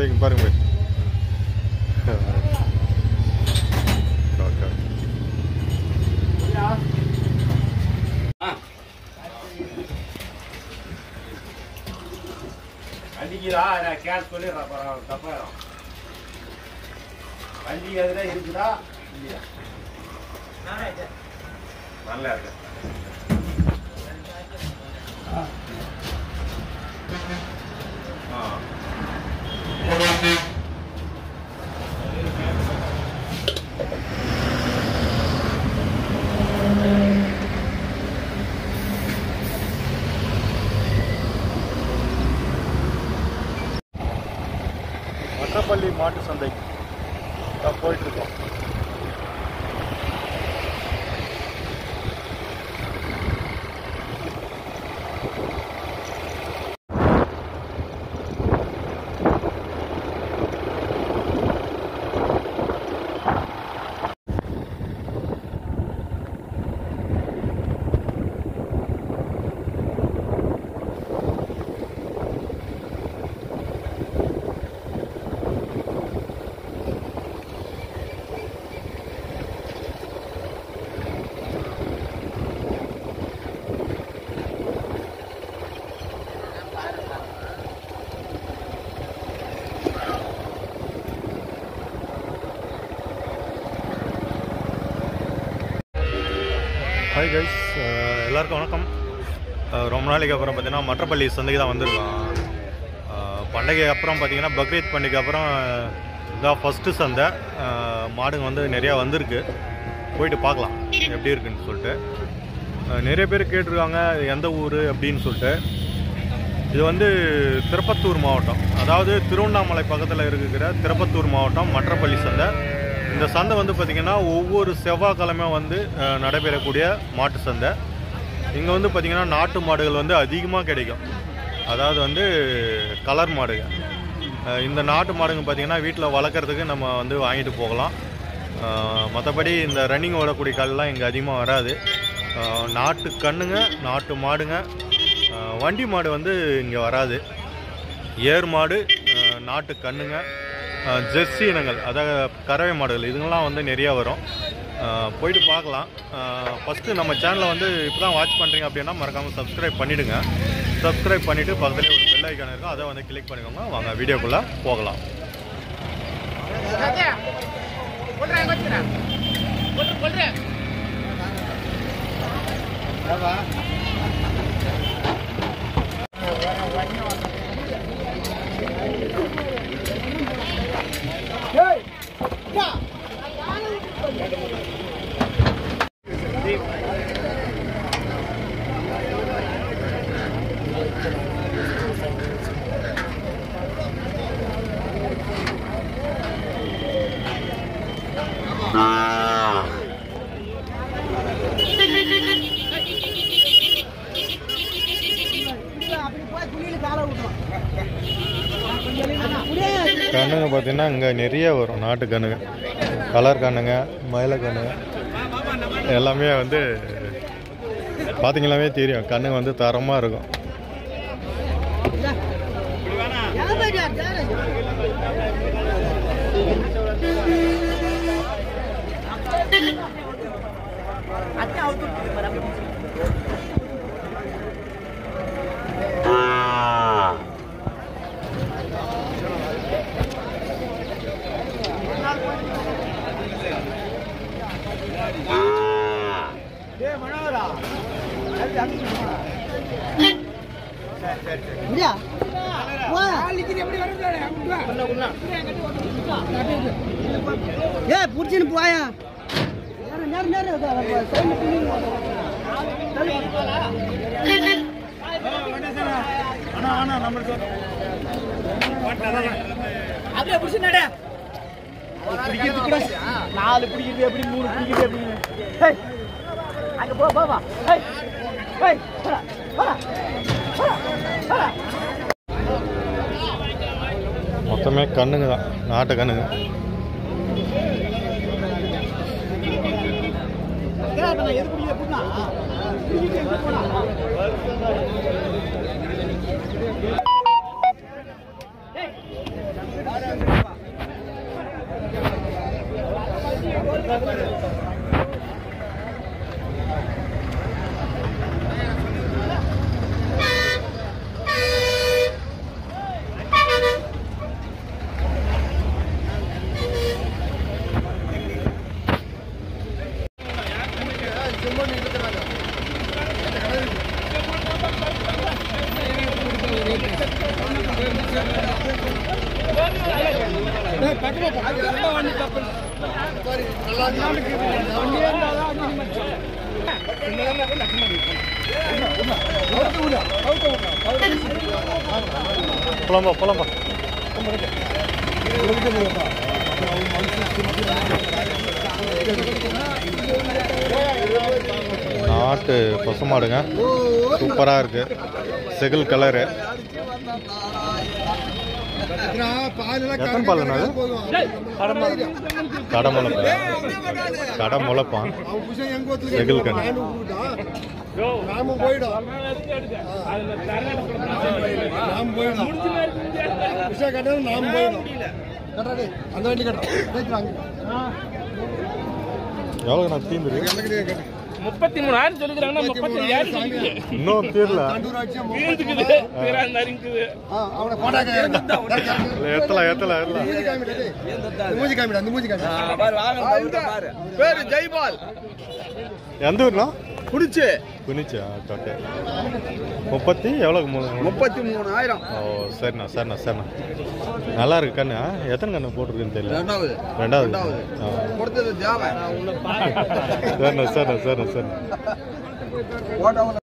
இங்கே பாருங்க போய் ஓகே வண்டிக்குதா நான் கேஸ் சொல்லிடுறேன் அப்புறம் தப்பாயிரும் வண்டி எதுனா இருக்குதா இல்லையா நல்லா இருக்கு ஆ மற்றப்பள்ளி மாட்டு சந்தை தான் போயிட்டு இருக்கோம் ஹாய் கைஸ் எல்லாருக்கும் வணக்கம் அஹ் ரொம்ப நாளைக்கு அப்புறம் பார்த்தீங்கன்னா மற்றப்பள்ளி சந்தைக்கு தான் வந்திருக்கோம் அஹ் பண்டிகை அப்புறம் பார்த்தீங்கன்னா பக்ரீத் பண்டிகை அப்புறம் இதான் ஃபஸ்ட்டு சந்தை அஹ் மாடுங்க வந்து நிறையா வந்திருக்கு போயிட்டு பார்க்கலாம் எப்படி இருக்குன்னு சொல்லிட்டு அஹ் நிறைய பேர் கேட்டிருக்காங்க எந்த ஊர் அப்படின்னு சொல்லிட்டு இது வந்து திருப்பத்தூர் மாவட்டம் அதாவது திருவண்ணாமலை பக்கத்தில் இருக்கிற திருப்பத்தூர் மாவட்டம் மற்றப்பள்ளி சந்தை இந்த சந்தை வந்து பார்த்திங்கன்னா ஒவ்வொரு செவ்வாய்க்கிழமையும் வந்து அஹ், நடைபெறக்கூடிய மாட்டு சந்தை இங்கே வந்து பார்த்திங்கன்னா நாட்டு மாடுகள் வந்து அதிகமாக கிடைக்கும் அதாவது வந்து கலர் மாடுங்க அஹ், இந்த நாட்டு மாடுங்க பார்த்திங்கன்னா வீட்டில் வளர்க்குறதுக்கு நம்ம வந்து வாங்கிட்டு போகலாம் மற்றபடி இந்த ரன்னிங் ஓடக்கூடிய கால்லாம் இங்கே அதிகமாக வராது அஹ், நாட்டு கண்ணுங்க நாட்டு மாடுங்க அஹ், வண்டி மாடு வந்து இங்கே வராது ஏர் மாடு அஹ், நாட்டு கண்ணுங்க அஹ், ஜெர்சி இனங்கள் அதாவது கறவை மாடுகள் இதுங்கெல்லாம் வந்து நிறையா வரும் அஹ், போயிட்டு பார்க்கலாம் ஃபஸ்ட்டு நம்ம சேனலை வந்து இப்போ தான் வாட்ச் பண்ணுறீங்க அப்படின்னா மறக்காமல் சப்ஸ்கிரைப் பண்ணிவிடுங்க சப்ஸ்கிரைப் பண்ணிவிட்டு பக்கத்துலேயே ஒரு பெல் ஐக்கான் இருக்கும் அதை வந்து கிளிக் பண்ணிக்கோங்க வாங்க வீடியோக்குள்ளே போகலாம் கண்ணுங்க பார்த்தீங்கன்னா இங்கே நிறைய வரும் நாட்டு கண்ணுங்க கலர் கண்ணுங்க மயில கண்ணுங்க எல்லாமே வந்து பார்த்தீங்களாவே தெரியும் கண்ணுங்க வந்து தரமாக இருக்கும் ஏ புடிச்சுன்னு போயா நேரம் நேரம் நேரம் சைடு அப்படியே புடிச்சு நட பிடிக்கிறது கூட நாலு பிடிக்கிறது எப்படி மூணு பிடிக்கிறது எப்படி ஹேய், அங்க போ போ வா ஹேய், ஹேய், போடா, போடா, போடா, போடா. மொத்தமே கண்ணுங்க தான் நாட்டு கண்ணுங்க ஏன் இப்ப நான் எது பிடிக்கல புண்ணா பிடிக்கிட்டு எங்க போனா ஏய் புலம்பா புலம்பா நாட்டு பசுமாடுங்க சூப்பராக இருக்கு செகல் கலரு எத்தனை பால் அது கடை முளைப்பான் கடை முளைப்பான் செகல் கண்ணு நாம போயிடும் நாம போயிடும் விஷய கட்டணும் நாம போயிடும் கட்டாடி அந்த வண்டி கட்டுறாங்க எவ்வளோ நான் தீந்துரு முப்பத்தி மூணாயிரம் சொல்லிக்கிறாங்கன்னா முப்பத்தி ஐயாயிரம் சொல்லிக்குது இன்னும் தீரல இருக்குது பேரான் நரிக்குது அவனை போட்டாக்க ஏத்தலாம் ஏத்தலாம் ஏத்தலாம் மூஞ்சி காமிடா டேய். இந்த மூஞ்சி காமிடா அந்த மூஞ்சி காமிடா பேரு ஜெய்பால் எந்த ஊர்னா புடிச்சு குனிச்சா ஓகே முப்பத்தி எவ்வளோக்கு மூணு முப்பத்தி மூணாயிரம் ஓ சரிண்ணா சரிண்ணா சரிண்ணா நல்லா இருக்கு கண்ணு ஆ? எத்தனை கண்ணு போட்டிருக்குன்னு தெரியல ரெண்டாவது ரெண்டாவது ஆ. கொடுத்தது தேவை சரிண்ணா சரிண்ணா சரிண்ணா சரிண்ணா போட்டவங்க